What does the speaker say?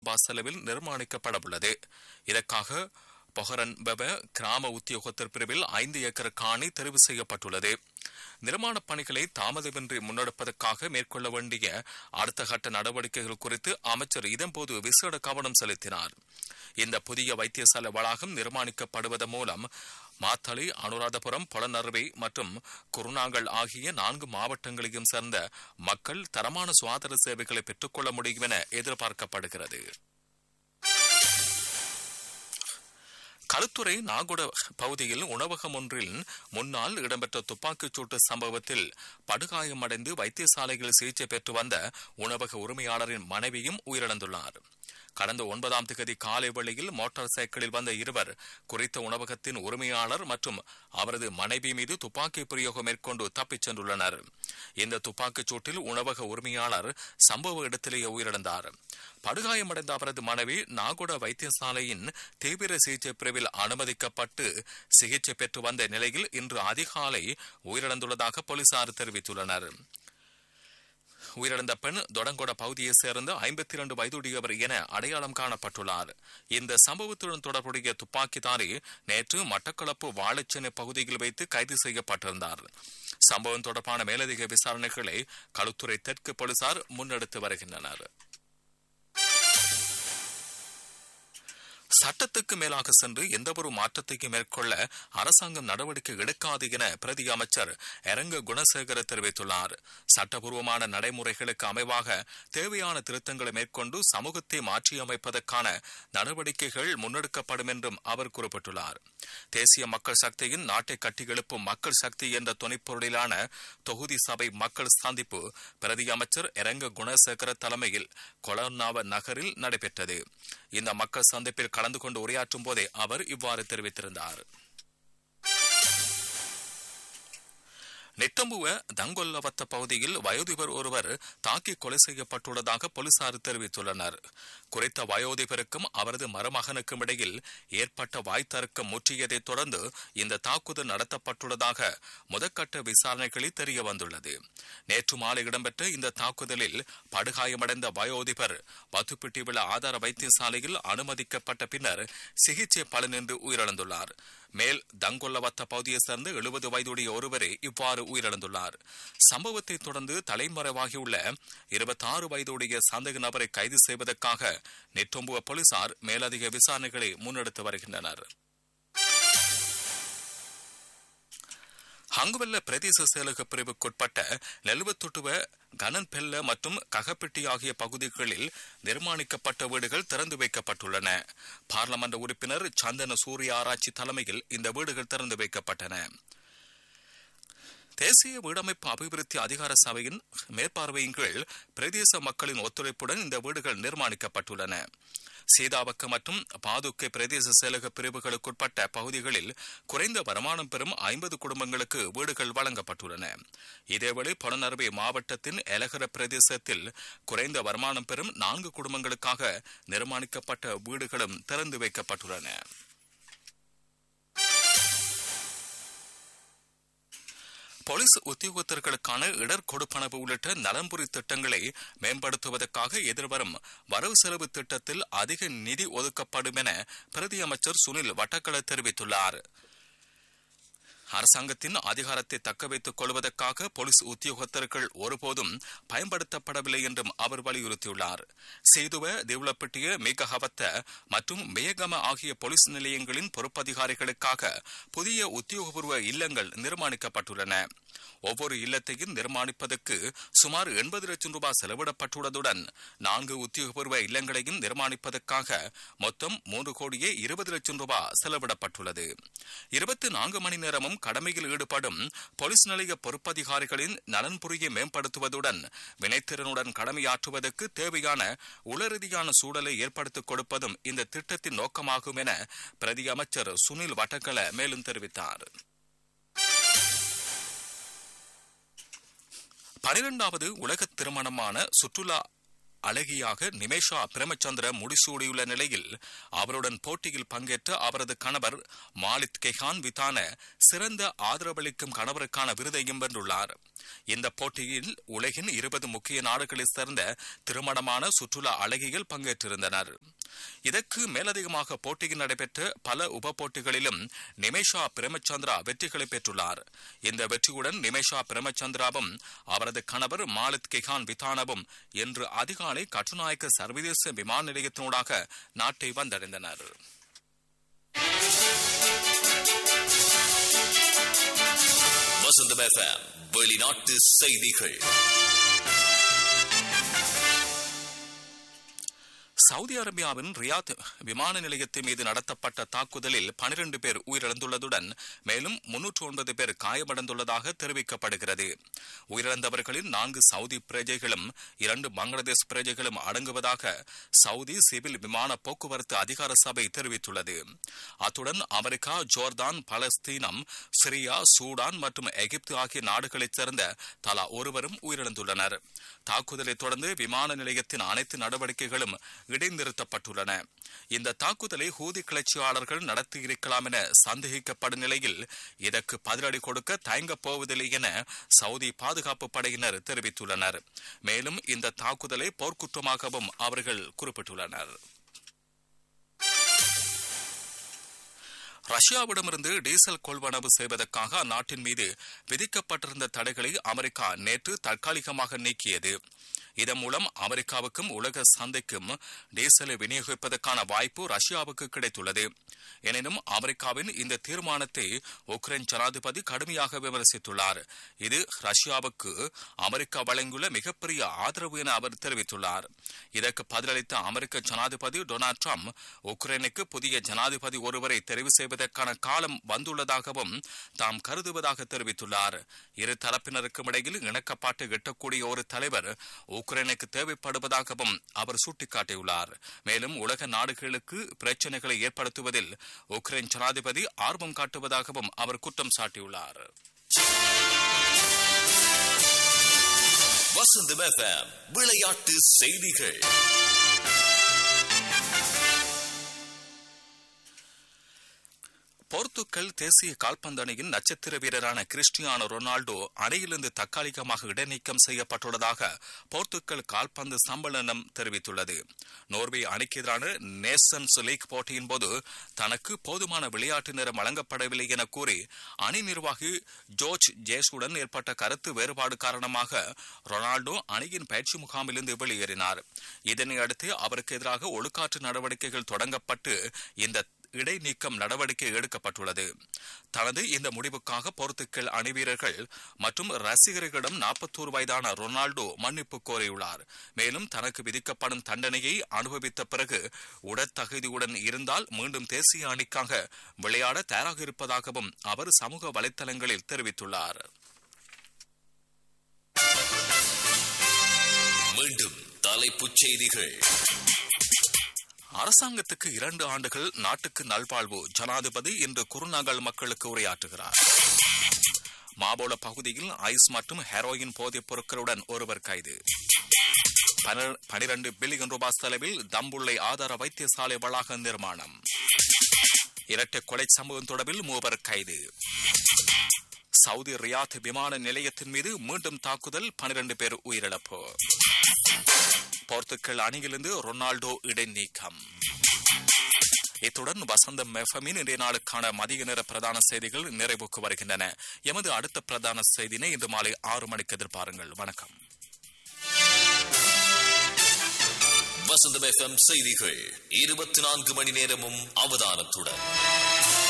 ரூபாய் செலவில் நிர்மாணிக்கப்படவுள்ளது இதற்காக பொஹரன் பெப கிராம உத்தியோகத்தர் பிரிவில் ஐந்து ஏக்கர் காணி தெரிவு செய்யப்பட்டுள்ளது நிர்மாணப் பணிகளை தாமதமின்றி முன்னெடுப்பதற்காக மேற்கொள்ள வேண்டிய அடுத்த கட்ட நடவடிக்கைகள் குறித்து அமைச்சர் இதன்போது விசேட கவனம் செலுத்தினார் இந்த புதிய வைத்தியசாலை வளாகம் நிர்மாணிக்கப்படுவதன் மூலம் மாத்தளை அனுராதபுரம் பொலனறுவை மற்றும் குருநாங்கல் ஆகிய நான்கு மாவட்டங்களையும் சேர்ந்த மக்கள் தரமான சுகாதார சேவைகளை பெற்றுக்கொள்ள முடியும் என எதிர்பார்க்கப்படுகிறது களுத்துறை நாகுட பகுதியில் உணவகம் ஒன்றில் முன்னால் இடம்பெற்ற துப்பாக்கிச் சூட்டு சம்பவத்தில் படுகாயமடைந்து வைத்தியசாலையில் சிகிச்சை பெற்று வந்த உணவக உரிமையாளரின் மனைவியும் உயிரிழந்துள்ளார் கடந்த ஒன்பதாம் திகதி காலை வேளையில் மோட்டார் சைக்கிளில் வந்த இருவர் குறித்த உணவகத்தின் உரிமையாளர் மற்றும் அவரது மனைவி மீது துப்பாக்கி பிரயோகம் மேற்கொண்டு தப்பிச் சென்றுள்ளனர் இந்த துப்பாக்கிச் சூட்டில் உணவக உரிமையாளர் சம்பவ இடத்திலேயே உயிரிழந்தார் படுகாயமடைந்த அவரது மனைவி நாகோட வைத்தியசாலையின் தீவிர சிகிச்சை பிரிவில் அனுமதிக்கப்பட்டு சிகிச்சை பெற்று வந்த நிலையில் இன்று அதிகாலை உயிரிழந்துள்ளதாக போலீசார் தெரிவித்துள்ளனர் உயிரிழந்த பெண் தொடங்கொட பகுதியைச் சேர்ந்த ஐம்பத்தி இரண்டு வயதுடையவர் என அடையாளம் காணப்பட்டுள்ளார் இந்த சம்பவத்துடன் தொடர்புடைய துப்பாக்கிதாரி நேற்று மட்டக்களப்பு வாழைச்சேனை பகுதியில் வைத்து கைது செய்யப்பட்டிருந்தார் சம்பவம் தொடர்பான மேலதிக விசாரணைகளை களுத்துறை தெற்கு போலீசார் முன்னெடுத்து வருகின்றனர் சட்டத்துக்கு மேலாக சென்று எந்தவொரு மாற்றத்தையும் மேற்கொள்ள அரசாங்கம் நடவடிக்கை எடுக்காது என பிரதி அமைச்சர் எரங்க குணசேகர தெரிவித்துள்ளார் சட்டபூர்வமான நடைமுறைகளுக்கு அமைவாக தேவையான திருத்தங்களை மேற்கொண்டு சமூகத்தை மாற்றியமைப்பதற்கான நடவடிக்கைகள் முன்னெடுக்கப்படும் என்றும் அவர் குறிப்பிட்டுள்ளார் தேசிய மக்கள் சக்தியின் நாட்டை கட்டியெழுப்பும் மக்கள் சக்தி என்ற துணைப்பொருளிலான தொகுதி சபை மக்கள் சந்திப்பு பிரதி அமைச்சர் எரங்க குணசேகர தலைமையில் கொலர்னாவ நகரில் நடைபெற்றது இந்த மக்கள் சந்திப்பில் கலந்து கொண்டு உரையாற்றும் போதே அவர் இவ்வாறு தெரிவித்திருந்தார் நெட்டம்புவ தங்கொல்லவத்த பகுதியில் வயோதிபர் ஒருவர் தாக்கி கொலை செய்யப்பட்டுள்ளதாக போலீசார் தெரிவித்துள்ளனர் குறித்த வயோதிபருக்கும் அவரது மருமகனுக்கும் இடையில் ஏற்பட்ட வாய்த்தர்க்கம் முற்றியதைத் தொடர்ந்து இந்த தாக்குதல் நடத்தப்பட்டுள்ளதாக முதற்கட்ட விசாரணைகளில் தெரிய வந்துள்ளது நேற்று மாலை இடம்பெற்ற இந்த தாக்குதலில் படுகாயமடைந்த வயோதிபர் வத்துப்பிட்டி விழா ஆதார வைத்தியசாலையில் அனுமதிக்கப்பட்ட பின்னர் சிகிச்சை பலனின்றி உயிரிழந்துள்ளார் மேல் தங்கொல்லவத்த பகுதியைச் சேர்ந்த எழுபது வயதுடைய ஒருவரே இவ்வாறு உயிரிழந்துள்ளார் சம்பவத்தை தொடர்ந்து தலைமறைவாகியுள்ள இருபத்தாறு வயதுடைய சந்தேக நபரை கைது செய்வதற்காக நெட்டொம்புவ போலீசார் மேலதிக விசாரணைகளை முன்னெடுத்து வருகின்றனர் ஹங்குவெல்ல பிரதேச செயலக பிரிவுக்குட்பட்ட நெல்வத்தொட்டுவ கனன்பெல்ல மற்றும் ககப்பிட்டி ஆகிய பகுதிகளில் நிர்மாணிக்கப்பட்ட வீடுகள் திறந்து வைக்கப்பட்டுள்ளன பார்லமெண்ட் உறுப்பினர் சந்தன சூரிய ஆராய்ச்சி தலைமையில் இந்த வீடுகள் திறந்து வைக்கப்பட்டன தேசிய வீடமைப்பு அபிவிருத்தி அதிகார சபையின் மேற்பார்வையின் கீழ் பிரதேச மக்களின் ஒத்துழைப்புடன் இந்த வீடுகள் நிர்மாணிக்கப்பட்டுள்ளன சீதாபக்க மற்றும் பாதுக்கை பிரதேச செயலக பிரிவுகளுக்குட்பட்ட பகுதிகளில் குறைந்த வருமானம் பெறும் ஐம்பது குடும்பங்களுக்கு வீடுகள் வழங்கப்பட்டுள்ளன இதேவேளை பொலனறுவை மாவட்டத்தின் எலகர பிரதேசத்தில் குறைந்த வருமானம் பெறும் நான்கு குடும்பங்களுக்காக நிர்மாணிக்கப்பட்ட வீடுகளும் திறந்து வைக்கப்பட்டுள்ளன போலீஸ் உத்தியோகத்தர்களுக்கான இடர் கொடுப்பனவு உள்ளிட்ட நலன்புரி திட்டங்களை மேம்படுத்துவதற்காக எதிர்வரும் வரவு செலவு திட்டத்தில் அதிக நிதி ஒதுக்கப்படும் என பிரதி அமைச்சர் சுனில் வட்டக்கல தெரிவித்துள்ளார் அரசாங்கத்தின் அதிகாரத்தை தக்க வைத்துக் கொள்வதற்காக போலீஸ் உத்தியோகத்தர்கள் ஒருபோதும் பயன்படுத்தப்படவில்லை என்றும் அவர் வலியுறுத்தியுள்ளார் சேதுவ தேவுலப்பட்டிய மேகஹவத்த மற்றும் மேகம ஆகிய போலீஸ் நிலையங்களின் பொறுப்பதிகாரிகளுக்காக புதிய உத்தியோகபூர்வ இல்லங்கள் நிர்மாணிக்கப்பட்டுள்ளன ஒவ்வொரு இல்லத்தையும் நிர்மாணிப்பதற்கு சுமார் எண்பது லட்சம் ரூபாய் செலவிடப்பட்டுள்ளதுடன் நான்கு உத்தியோகபூர்வ இல்லங்களையும் நிர்மாணிப்பதற்காக மொத்தம் மூன்று கோடியே இருபது லட்சம் ரூபாய் செலவிடப்பட்டுள்ளது இருபத்தி நான்கு மணி நேரமும் கடமையில் ஈடுபடும் போலீஸ் நிலைய பொறுப்பதிகாரிகளின் நலன்புரியை மேம்படுத்துவதுடன் வினைத்திறனுடன் கடமையாற்றுவதற்கு தேவையான உளரீதியான சூழலை ஏற்படுத்திக் கொடுப்பதும் இந்த திட்டத்தின் நோக்கமாகும் என பிரதி அமைச்சர் சுனில் வட்டக்கல மேலும் தெரிவித்தார் பனிரெண்டாவது உலக திருமணமான சுற்றுலா அழகியாக நிமேஷா பிரேமச்சந்திர முடிசூடியுள்ள நிலையில் அவருடன் போட்டியில் பங்கேற்ற அவரது கணவர் மாலித் கெஹான் விதான சிறந்த ஆதரவளிக்கும் கணவருக்கான விருதையும் வென்றுள்ளார் இந்த போட்டியில் உலகின் இருபது முக்கிய நாடுகளைச் சேர்ந்த திருமணமான சுற்றுலா அழகிகள் பங்கேற்றிருந்தனர் இதற்கு மேலதிகமாக போட்டியில் நடைபெற்ற பல உப போட்டிகளிலும் நிமேஷா பிரேமச்சந்திரா வெற்றிகளை பெற்றுள்ளார் இந்த வெற்றியுடன் நிமேஷா பிரேமச்சந்திராவும் அவரது கணவர் மாலித் கெஹான் விதானவும் இன்று அதிகாலை கட்டுநாயக்க சர்வதேச விமான நிலையத்தினூடாக நாட்டை வந்தடைந்தனர் வசந்தம் எஃப்எம் வெளிநாட்டு செய்திகள் சவுதி அரேபியாவின் ரியாத் விமான நிலையத்தின் மீது நடத்தப்பட்ட தாக்குதலில் பனிரெண்டு பேர் உயிரிழந்துள்ளதுடன் மேலும் முன்னூற்று ஒன்பது பேர் காயமடைந்துள்ளதாக தெரிவிக்கப்படுகிறது உயிரிழந்தவர்களில் நான்கு சவுதி பிரஜைகளும் இரண்டு பங்களாதேஷ் பிரஜைகளும் அடங்குவதாக சவுதி சிவில் விமான போக்குவரத்து அதிகார சபை தெரிவித்துள்ளது அத்துடன் அமெரிக்கா ஜோர்தான் பலஸ்தீனம் சிரியா சூடான் மற்றும் எகிப்து ஆகிய நாடுகளைச் சேர்ந்த தலா ஒருவரும் உயிரிழந்துள்ளனர் தாக்குதலை தொடர்ந்து விமான நிலையத்தின் அனைத்து நடவடிக்கைகளும் இடைநிறுத்தப்பட்டுள்ளன இந்த தாக்குதலை ஹூதி கிளர்ச்சியாளர்கள் நடத்தியிருக்கலாம் என சந்தேகிக்கப்படும் நிலையில் இதற்கு பதிலடி கொடுக்க தயங்கப் போவதில்லை என சவுதி பாதுகாப்பு படையினர் தெரிவித்துள்ளனர் மேலும் இந்த தாக்குதலை போர்க்குற்றமாகவும் அவர்கள் குறிப்பிட்டுள்ளனர் ரஷ்யாவிடமிருந்து டீசல் கொள்வனவு செய்வதற்காக அந்நாட்டின் மீது விதிக்கப்பட்டிருந்த தடைகளை அமெரிக்கா நேற்று தற்காலிகமாக நீக்கியது இதன் மூலம் அமெரிக்காவுக்கும் உலக சந்தைக்கும் டீசலை விநியோகிப்பதற்கான வாய்ப்பு ரஷ்யாவுக்கு கிடைத்துள்ளது எனினும் அமெரிக்காவின் இந்த தீர்மானத்தை உக்ரைன் ஜனாதிபதி கடுமையாக விமர்சித்துள்ளார் இது ரஷ்யாவுக்கு அமெரிக்கா வழங்கியுள்ள மிகப்பெரிய ஆதரவு என அவர் தெரிவித்துள்ளார் இதற்கு பதிலளித்த அமெரிக்க ஜனாதிபதி டொனால்ட் ட்ரம்ப் உக்ரைனுக்கு புதிய ஜனாதிபதி ஒருவரை தெரிவு செய்வதற்கான காலம் வந்துள்ளதாகவும் தாம் கருதுவதாக தெரிவித்துள்ளார் இரு தரப்பினருக்கும் இடையில் இணக்கப்பாட்டை எட்டக்கூடிய ஒரு தலைவர் உக்ரைனுக்கு தேவைப்படுவதாகவும் அவர் சுட்டிக்காட்டியுள்ளார் மேலும் உலக நாடுகளுக்கு பிரச்சனைகளை ஏற்படுத்துவதில் உக்ரைன் ஜனாதிபதி ஆர்வம் காட்டுவதாகவும் அவர் குற்றம் சாட்டியுள்ளார் வசந்தம் எஃப்எம் விளையாட்டு செய்திகள் போர்த்துக்கல் தேசிய கால்பந்து அணியின் நட்சத்திர வீரரான கிறிஸ்டியானோ ரொனால்டோ அணியிலிருந்து தற்காலிகமாக இடைநீக்கம் செய்யப்பட்டுள்ளதாக போர்த்துக்கல் கால்பந்து சம்மேளனம் தெரிவித்துள்ளது நோர்வே அணிக்கு எதிரான நேஷன்ஸ் லீக் போட்டியின் போது தனக்கு போதுமான விளையாட்டு நேரம் வழங்கப்படவில்லை என கூறி அணி நிர்வாகி ஜோர்ஜ் ஜேஸுடன் ஏற்பட்ட கருத்து வேறுபாடு காரணமாக ரொனால்டோ அணியின் பயிற்சி முகாமிலிருந்து வெளியேறினார் இதனை அடுத்து அவருக்கு எதிராக ஒழுக்காற்று நடவடிக்கைகள் தொடங்கப்பட்டு இந்த இடைநீக்கம் நடவடிக்கை எடுக்கப்பட்டுள்ளது தனது இந்த முடிவுக்காக போர்த்துக்கல் அணிவீரர்கள் மற்றும் ரசிகர்களிடம் நாற்பத்தோரு வயதான ரொனால்டோ மன்னிப்பு கோரியுள்ளார் மேலும் தனக்கு விதிக்கப்படும் தண்டனையை அனுபவித்த பிறகு உடற்தகுதியுடன் இருந்தால் மீண்டும் தேசிய அணிக்காக விளையாட தயாராக இருப்பதாகவும் அவர் சமூக வலைதளங்களில் தெரிவித்துள்ளார் மீண்டும் தலைப்புச் செய்திகள் அரசாங்கத்துக்கு இரண்டு ஆண்டுகள் நாட்டுக்கு நல்வாழ்வு ஜனாதிபதி இன்று குருநாகல் மக்களுக்கு உரையாற்றுகிறார் மாபோல பகுதியில் ஐஸ் மற்றும் ஹெரோயின் போதைப் பொருட்களுடன் ஒருவர் கைது பனிரண்டு பில்லியன் ரூபாய் செலவில் தம்புள்ளை ஆதார வைத்தியசாலை வளாக நிர்மாணம் இரட்டை கொலை சம்பவம் தொடர்பில் மூவர் கைது சவுதி ரியாத் விமான நிலையத்தின் மீது மீண்டும் தாக்குதல் பனிரண்டு பேர் உயிரிழப்பு போர்த்துக்கல் அணியிலிருந்து ரொனால்டோ இடைநீக்கம் இத்துடன் வசந்தம் மெஃபமின் இன்றைய நாளுக்கான மதிய நேர பிரதான செய்திகள் நிறைவுக்கு வருகின்றன எமது அடுத்த பிரதான செய்தினை இன்று மாலை ஆறு மணிக்கு எதிர்பாருங்கள் வணக்கம் வசந்தம் எஃப்எம் செய்திகள் இருபத்தி நான்கு மணி நேரமும் அவதானத்துடன்